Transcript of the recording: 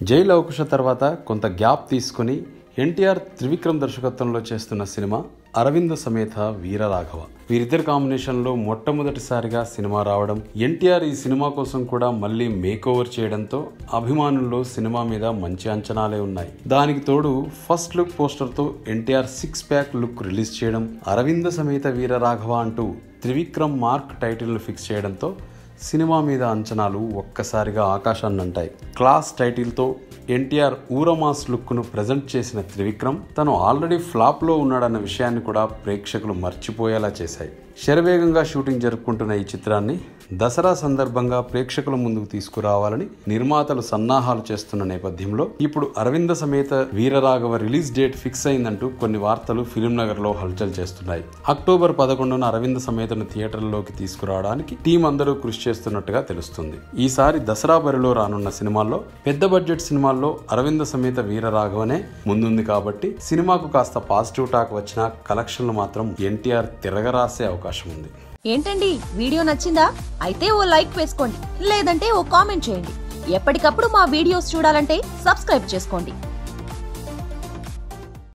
జై లవకుశ తర్వాత కొంత గ్యాప్ తీసుకుని ఎన్టీఆర్ త్రివిక్రమ్ దర్శకత్వంలో చేస్తున్న సినిమా అరవింద సమేత వీరరాఘవ వీరిద్దరి కాంబినేషన్లో మొట్టమొదటిసారిగా సినిమా రావడం ఎన్టీఆర్ ఈ సినిమా కోసం కూడా మళ్ళీ మేక్ ఓవర్ చేయడంతో అభిమానుల్లో సినిమా మీద మంచి అంచనాలే ఉన్నాయి దానికి తోడు ఫస్ట్ లుక్ పోస్టర్తో NTR six pack look release చేయడం అరవింద సమేత వీరరాఘవ అంటూ త్రివిక్రమ్ మార్క్ టైటిల్ను ఫిక్స్ చేయడంతో సినిమా మీద అంచనాలు ఒక్కసారిగా ఆకాశాన్ని అంటాయి క్లాస్ టైటిల్తో ఎన్టీఆర్ ఊరమాస్ లుక్ను ప్రజెంట్ చేసిన త్రివిక్రమ్ తను ఆల్రెడీ ఫ్లాప్లో ఉన్నాడన్న విషయాన్ని కూడా ప్రేక్షకులు మర్చిపోయేలా చేశాయి శరవేగంగా షూటింగ్ జరుపుకుంటున్న ఈ చిత్రాన్ని దసరా సందర్భంగా ప్రేక్షకుల ముందుకు తీసుకురావాలని నిర్మాతలు సన్నాహాలు చేస్తున్న నేపథ్యంలో ఇప్పుడు Aravinda Sametha Veeraraghava release date fix అయిందంటూ కొన్ని వార్తలు ఫిలిం నగర్ లో హల్చల్ చేస్తున్నాయి అక్టోబర్ పదకొండున అరవింద సమేతను థియేటర్లోకి తీసుకురావడానికి టీం అందరూ కృషి చేస్తున్నట్టుగా తెలుస్తుంది ఈసారి దసరా బరిలో రానున్న సినిమాల్లో పెద్ద బడ్జెట్ సినిమాల్లో అరవింద సమేత వీరరాఘవనే ముందుంది కాబట్టి సినిమాకు కాస్త పాజిటివ్ టాక్ వచ్చినా కలెక్షన్లు మాత్రం ఎన్టీఆర్ తిరగరాసే అవకాశం ఉంది ఏంటండి వీడియో నచ్చిందా అయితే ఓ లైక్ వేసుకోండి లేదంటే ఓ కామెంట్ చేయండి ఎప్పటికప్పుడు మా వీడియోస్ చూడాలంటే సబ్స్క్రైబ్ చేసుకోండి